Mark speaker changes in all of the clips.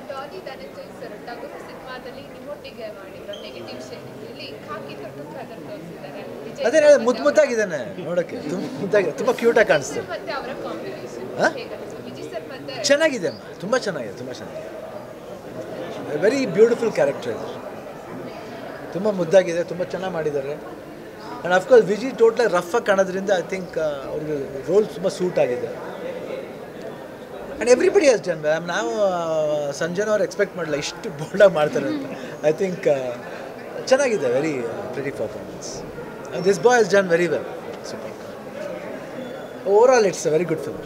Speaker 1: Daali Dhananjay sir ಟಗರು ಸಿನಿಮಾದಲ್ಲಿ ನಿಮ್ಮೊಟ್ಟಿಗೆ ಮಾಡಿರೋ ನೆಗೆಟಿವ್ ಶೇಡ್ ಇಲ್ಲಿ ಖಾಕಿ ತೊಟ್ಟು ಕದರ್ ತೋರಿಸಿದ್ದಾರೆ ವಿಜಯ್
Speaker 2: ಅದೇ
Speaker 1: ಸರ್
Speaker 2: ಮುದ್ದು ಮುದ್ದಾಗಿದ್ದಾನೆ ನೋಡೋಕ್ಕೆ ತುಂಬ ಮುದ್ದಾಗಿ ತುಂಬ ಕ್ಯೂಟಾಗಿ ಕಾಣಿಸ್ತಾರೆ
Speaker 1: ಮತ್ತೆ ಅವರ ಕಾಂಬಿನೇಷನ್
Speaker 2: ಹಾ?
Speaker 1: ಹೇಗನ್ನಿಸ್ತು ವಿಜಯ್ ಸರ್ ಮತ್ತೆ
Speaker 2: ಚೆನ್ನಾಗಿದೆ ಅಮ್ಮ ತುಂಬ ಚೆನ್ನಾಗಿದೆ ತುಂಬ ಚೆನ್ನಾಗಿದೆ ವೆರಿ ಬ್ಯೂಟಿಫುಲ್ ಕ್ಯಾರೆಕ್ಟರ್ ಇದು ತುಂಬ ಮುದ್ದಾಗಿದೆ ತುಂಬ ಚೆನ್ನಾಗಿ ಮಾಡಿದ್ದಾರೆ and of course Viji total rough ಆಗಿ ಕಾಣೋದ್ರಿಂದ ಐ ಥಿಂಕ್ ಅವ್ರಿಗೆ ರೋಲ್ ತುಂಬ ಸೂಟ್ ಆಗಿದೆ and everybody has done ma'am ನಾವು ಸಂಜೆನ ಅವ್ರು ಎಕ್ಸ್ಪೆಕ್ಟ್ ಮಾಡಲ್ಲ ಇಷ್ಟು ಬೋಲ್ಡಾಗಿ ಮಾಡ್ತಾರೆ ಅಂತ ಐ ಥಿಂಕ್ ಚೆನ್ನಾಗಿದೆ very pretty performance this boy has done very well super overall it's a very good film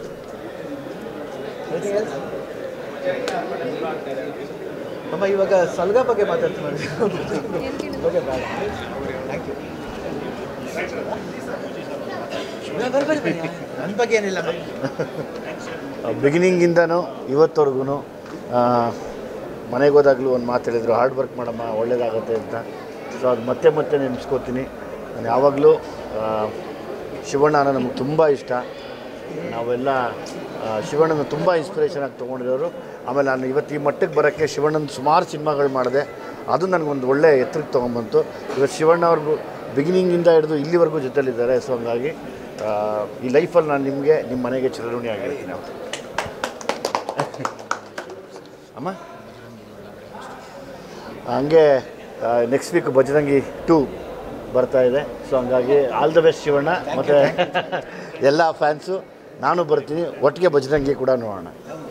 Speaker 2: ಅಮ್ಮ ಇವಾಗ ಸಲ್ಗಾ ಬಗ್ಗೆ ಮಾತಾಡ್ತೀನಿ ಬಗ್ಗೆ ಬೇಡ ಥ್ಯಾಂಕ್ ಯು ನನ್ನ ಬಗ್ಗೆ ಏನಿಲ್ಲ
Speaker 3: ಬಿಗಿನಿಂಗಿಂದನೂ ಇವತ್ತವರೆಗೂ ಮನೆಗೆ ಹೋದಾಗಲೂ ಒಂದು ಮಾತು ಹೇಳಿದ್ರು ಹಾರ್ಡ್ ವರ್ಕ್ ಮಾಡಮ್ಮ ಒಳ್ಳೇದಾಗುತ್ತೆ ಅಂತ ಸೊ ಅದು ಮತ್ತೆ ಮತ್ತೆ ನೆನೆಸ್ಕೋತೀನಿ ನಾನು ಯಾವಾಗಲೂ ಶಿವಣ್ಣನ ನಮಗೆ ತುಂಬ ಇಷ್ಟ ನಾವೆಲ್ಲ ಆ, ಶಿವಣ್ಣನ ತುಂಬ ಇನ್ಸ್ಪಿರೇಷನ್ ಆಗಿ ತೊಗೊಂಡಿರೋರು ಆಮೇಲೆ ನಾನು ಇವತ್ತು ಈ ಮಟ್ಟಕ್ಕೆ ಬರೋಕ್ಕೆ ಶಿವಣ್ಣನ ಸುಮಾರು ಸಿನಿಮಾಗಳು ಮಾಡಿದೆ ಅದು ನನಗೊಂದು ಒಳ್ಳೆ ಎತ್ತರಕ್ಕೆ ತೊಗೊಂಬಂತು ಇವತ್ತು ಶಿವಣ್ಣ ಅವ್ರಿಗೂ ಬಿಗಿನಿಂಗಿಂದ ಹಿಡಿದು ಇಲ್ಲಿವರೆಗೂ ಜೊತೆಲಿದ್ದಾರೆ ಸೊ ಹಂಗಾಗಿ ಆ, ಈ ಲೈಫಲ್ಲಿ ನಾನು ನಿಮಗೆ ನಿಮ್ಮ ಮನೆಗೆ ಚಿರಋಣಿ ಆಗಿರ್ತೀನಿ ಅಂತ ಅಮ್ಮ ಹಂಗೆ ನೆಕ್ಸ್ಟ್ ವೀಕ್ ಬಜರಂಗಿ ಟೂ ಬರ್ತಾ ಇದೆ ಸೊ ಹಂಗಾಗಿ ಆಲ್ ದ ಬೆಸ್ಟ್ ಶಿವಣ್ಣ ಮತ್ತು ಎಲ್ಲ ಫ್ಯಾನ್ಸು ನಾನು ಬರ್ತೀನಿ ಒಟ್ಟಿಗೆ ಬಜರಂಗಿ ಕೂಡ ನೋಡೋಣ